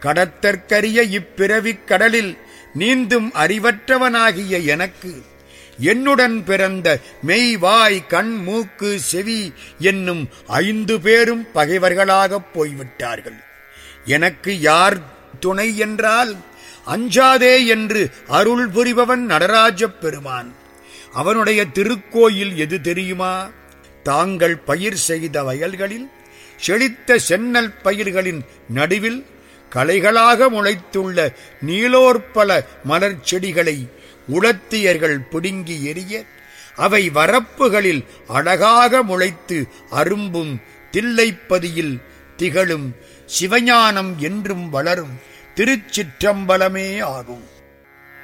கடத்தற்கரிய இப்பிறவிக் கடலில் நீந்தும் அறிவற்றவனாகிய எனக்கு என்னுடன் பிறந்த மெய் வாய் கண் மூக்கு செவி என்னும் ஐந்து பேரும் பகைவர்களாகப் போய்விட்டார்கள் எனக்கு யார் துணை என்றால் அஞ்சாதே என்று அருள் புரிபவன் நடராஜப் பெருமான் அவனுடைய திருக்கோயில் எது தெரியுமா தாங்கள் பயிர் செய்த வயல்களில் செழித்த சென்னல் பயிர்களின் நடுவில் கலைகளாக முளைத்துள்ள நீலோற்பல மலர் செடிகளை உளத்தியர்கள் பிடுங்கி எறிய அவை வரப்புகளில் அழகாக முளைத்து அரும்பும் தில்லைப்பதியில் திகழும் சிவஞானம் என்றும் வளரும் திருச்சிற்றம்பலமே ஆகும்